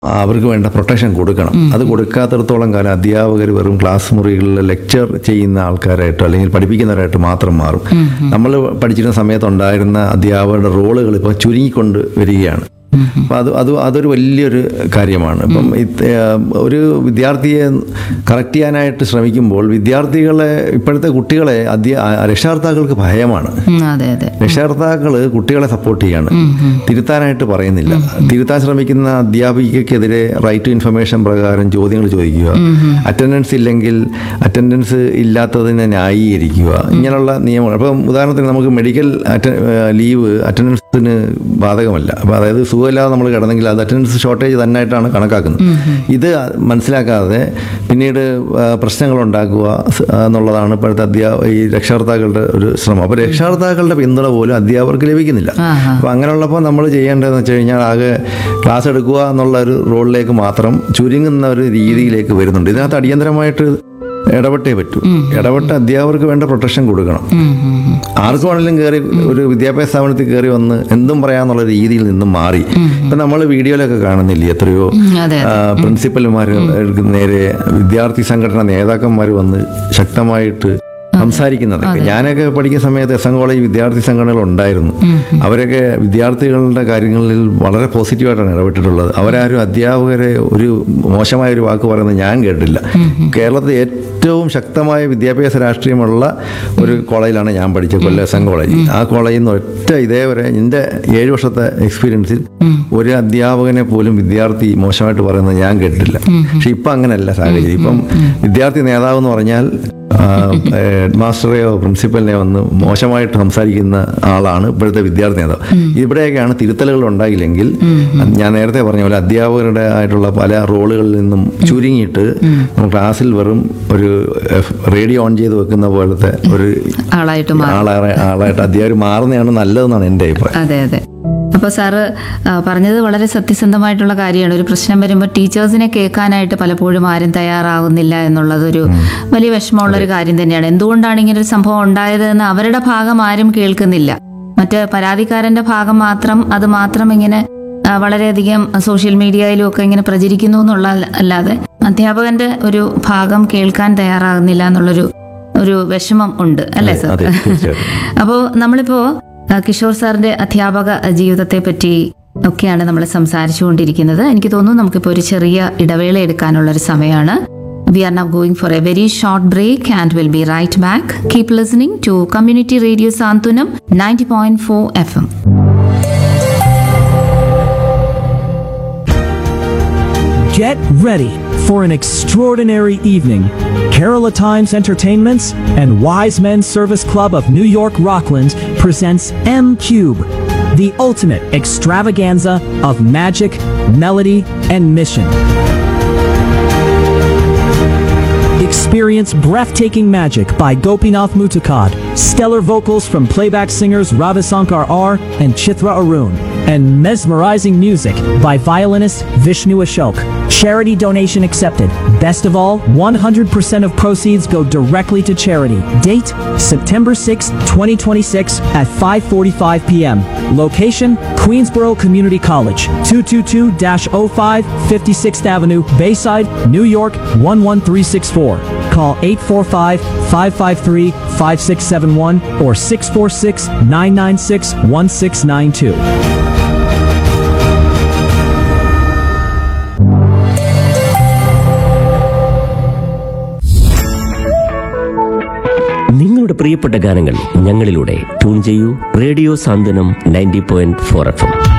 അവർക്ക് വേണ്ട പ്രൊട്ടക്ഷൻ കൊടുക്കണം അത് കൊടുക്കാത്തിടത്തോളം കാലം അധ്യാപകർ വെറും ക്ലാസ് മുറികളിൽ ലെക്ചർ ചെയ്യുന്ന ആൾക്കാരായിട്ടോ അല്ലെങ്കിൽ പഠിപ്പിക്കുന്നവരായിട്ട് മാത്രം മാറും നമ്മൾ പഠിച്ചിരുന്ന സമയത്തുണ്ടായിരുന്ന അധ്യാപകരുടെ റോളുകൾ ഇപ്പോൾ ചുരുങ്ങിക്കൊണ്ട് വരികയാണ് അപ്പം അത് അത് അതൊരു വലിയൊരു കാര്യമാണ് ഇപ്പം ഇത്, ആ, ഒരു വിദ്യാർത്ഥിയെ കറക്റ്റ് ചെയ്യാനായിട്ട് ശ്രമിക്കുമ്പോൾ വിദ്യാർത്ഥികളെ ഇപ്പോഴത്തെ കുട്ടികളെ അധ്യ ആ, രക്ഷകർത്താക്കൾക്ക് ഭയമാണ് ഉം, അതെ അതെ രക്ഷകർത്താക്കൾ കുട്ടികളെ സപ്പോർട്ട് ചെയ്യാണ് തിരുത്താനായിട്ട് പറയുന്നില്ല തിരുത്താൻ ശ്രമിക്കുന്ന അധ്യാപികക്കെതിരെ റൈറ്റ് ടു ഇൻഫർമേഷൻ പ്രകാരം ചോദ്യങ്ങൾ ചോദിക്കുക അറ്റൻഡൻസ് ഇല്ലെങ്കിൽ അറ്റൻഡൻസ് ഇല്ലാത്തതിനെ ന്യായീകരിക്കുക ഇങ്ങനെയുള്ള നിയമങ്ങൾ അപ്പം ഉദാഹരണത്തിന് നമുക്ക് മെഡിക്കൽ ലീവ് അറ്റൻഡൻസിന് ബാധകമല്ല അപ്പോൾ അതായത് സുഖമില്ലാതെ നമ്മൾ കിടന്നെങ്കിൽ അത് അറ്റൻഡൻസ് ഷോർട്ടേജ് തന്നെയായിട്ടാണ് കണക്കാക്കുന്നത് ഇത് മനസ്സിലാക്കാതെ പിന്നീട് ആ, പ്രശ്നങ്ങൾ ഉണ്ടാക്കുക സ്- എന്നുള്ളതാണ് ഇപ്പോഴത്തെ അധ്യാ ഈ രക്ഷകർത്താക്കളുടെ ഒരു ശ്രമം അപ്പോൾ രക്ഷകർത്താക്കളുടെ പിന്തുണ പോലും അധ്യാപകർക്ക് ലഭിക്കുന്നില്ല ആഹാ. അപ്പോൾ അങ്ങനെയുള്ളപ്പോൾ നമ്മൾ ചെയ്യേണ്ടതെന്ന് വെച്ച് കഴിഞ്ഞാൽ ആകെ ക്ലാസ് എടുക്കുക എന്നുള്ള ഒരു റോളിലേക്ക് മാത്രം ചുരുങ്ങുന്ന ഒരു രീതിയിലേക്ക് വരുന്നുണ്ട് ഇതിനകത്ത് അടിയന്തരമായിട്ട് ഇടപെട്ടേ പറ്റൂ ഇടപെട്ട് അധ്യാപകർക്ക് വേണ്ട പ്രൊട്ടക്ഷൻ കൊടുക്കണം ഉം, ഉം, ഉം. ആർക്ക് വേണമെങ്കിലും കയറി ഒരു വിദ്യാഭ്യാസ സ്ഥാപനത്തിൽ കയറി വന്ന് എന്തും പറയാന്നുള്ള രീതിയിൽ നിന്നും മാറി ഇപ്പം നമ്മൾ വീഡിയോയിലൊക്കെ കാണുന്നില്ലേ എത്രയോ ഉം, അതെ ആ, പ്രിൻസിപ്പൽമാർ നേരെ വിദ്യാർത്ഥി സംഘടന നേതാക്കന്മാർ വന്ന് ശക്തമായിട്ട് സംസാരിക്കുന്നതൊക്കെ ഞാനൊക്കെ പഠിക്കുന്ന സമയത്ത് എസ് എൻ കോളേജ് വിദ്യാർത്ഥി സംഘടനകൾ ഉണ്ടായിരുന്നു അവരൊക്കെ വിദ്യാർത്ഥികളുടെ കാര്യങ്ങളിൽ വളരെ പോസിറ്റീവായിട്ടാണ് ഇടപെട്ടിട്ടുള്ളത് അവരാരും അധ്യാപകരെ ഒരു മോശമായ ഒരു വാക്ക് പറയുന്നത് ഞാൻ കേട്ടില്ല കേരളത്തിൽ ഏറ്റവും ശക്തമായ വിദ്യാഭ്യാസ രാഷ്ട്രീയമുള്ള ഒരു കോളേജിലാണ് ഞാൻ പഠിച്ചത് കൊല്ലം എസ് എൻ കോളേജ് ആ കോളേജിൽ നിന്ന് ഒറ്റ ഇതേവരെ എൻ്റെ ഏഴ് വർഷത്തെ എക്സ്പീരിയൻസിൽ ഒരു അധ്യാപകനെ പോലും വിദ്യാർത്ഥി മോശമായിട്ട് പറയുന്നത് ഞാൻ കേട്ടിട്ടില്ല പക്ഷെ ഇപ്പം അങ്ങനെയല്ല സാഹചര്യം ഇപ്പം വിദ്യാർത്ഥി നേതാവ് എന്ന് പറഞ്ഞാൽ ആ, ഹെഡ് മാസ്റ്ററെയോ പ്രിൻസിപ്പലിനെയോ വന്ന് മോശമായിട്ട് സംസാരിക്കുന്ന ആളാണ് ഇപ്പോഴത്തെ വിദ്യാർത്ഥി നേതാവ് ഇവിടെയൊക്കെയാണ് തിരുത്തലുകൾ ഉണ്ടായില്ലെങ്കിൽ ഞാൻ നേരത്തെ പറഞ്ഞ പോലെ അധ്യാപകരുടെ ആയിട്ടുള്ള പല റോളുകളിൽ നിന്നും ചുരുങ്ങിയിട്ട് നമ്മൾ ക്ലാസ്സിൽ വെറും ഒരു എഫ്- റേഡിയോ ഓൺ ചെയ്ത് വെക്കുന്ന പോലത്തെ ഒരു ആളായിട്ട് മാറും ആളാ ആളായിട്ട് അധ്യാപകർ മാറുന്നതാണ് നല്ലതെന്നാണ് എൻ്റെ അഭിപ്രായം അതെ അതെ അപ്പോൾ സാറ് ആ, പറഞ്ഞത് വളരെ സത്യസന്ധമായിട്ടുള്ള കാര്യമാണ് ഒരു പ്രശ്നം വരുമ്പോൾ ടീച്ചേഴ്സിനെ കേൾക്കാനായിട്ട് പലപ്പോഴും ആരും തയ്യാറാവുന്നില്ല എന്നുള്ളതൊരു വലിയ വിഷമമുള്ള ഒരു കാര്യം തന്നെയാണ് എന്തുകൊണ്ടാണ് ഇങ്ങനെ ഒരു സംഭവം ഉണ്ടായത് എന്ന് അവരുടെ ഭാഗം ആരും കേൾക്കുന്നില്ല മറ്റ് പരാതിക്കാരന്റെ ഭാഗം മാത്രം അത് മാത്രം ഇങ്ങനെ ആ, വളരെയധികം സോഷ്യൽ മീഡിയയിലും ഒക്കെ ഇങ്ങനെ പ്രചരിക്കുന്നു എന്നുള്ള അല്ലാതെ അധ്യാപകന്റെ ഒരു ഭാഗം കേൾക്കാൻ തയ്യാറാകുന്നില്ല എന്നുള്ളൊരു ഒരു വിഷമം ഉണ്ട് അല്ലേ സാർ അതെ തീർച്ചയായിട്ടും അപ്പോൾ നമ്മളിപ്പോ ആ, കിഷോർ സാറിന്റെ അധ്യാപക ജീവിതത്തെ പറ്റി ഒക്കെയാണ് നമ്മൾ സംസാരിച്ചുകൊണ്ടിരിക്കുന്നത് എനിക്ക് തോന്നുന്നു നമുക്കിപ്പോൾ ഒരു ചെറിയ ഇടവേള എടുക്കാനുള്ള ഒരു സമയമാണ് we are now going for a very short break and will be right back keep listening to community radio Santhwanam ninety point four F M Get ready for an extraordinary evening. Kerala Times Entertainments and Wise Men Service Club of New York Rockland presents M Cube, the ultimate extravaganza of magic, melody, and mission. Experience breathtaking magic by Gopinath Mutakad, stellar vocals from playback singers Ravisankar R and Chitra Arun, and mesmerizing music by violinist Vishnu Ashok. Charity donation accepted. Best of all, 100% of proceeds go directly to charity. Date September 6, 2026 at 5:45 p.m. Location Queensboro Community College, 222-05 56th Avenue, Bayside, New York 11364. Call 845-553-5671 or 646-996-1692. നിങ്ങളുടെ പ്രിയപ്പെട്ട ഗാനങ്ങൾ ഞങ്ങളിലൂടെ tune ചെയ്യൂ radio Santhwanam ninety point four F M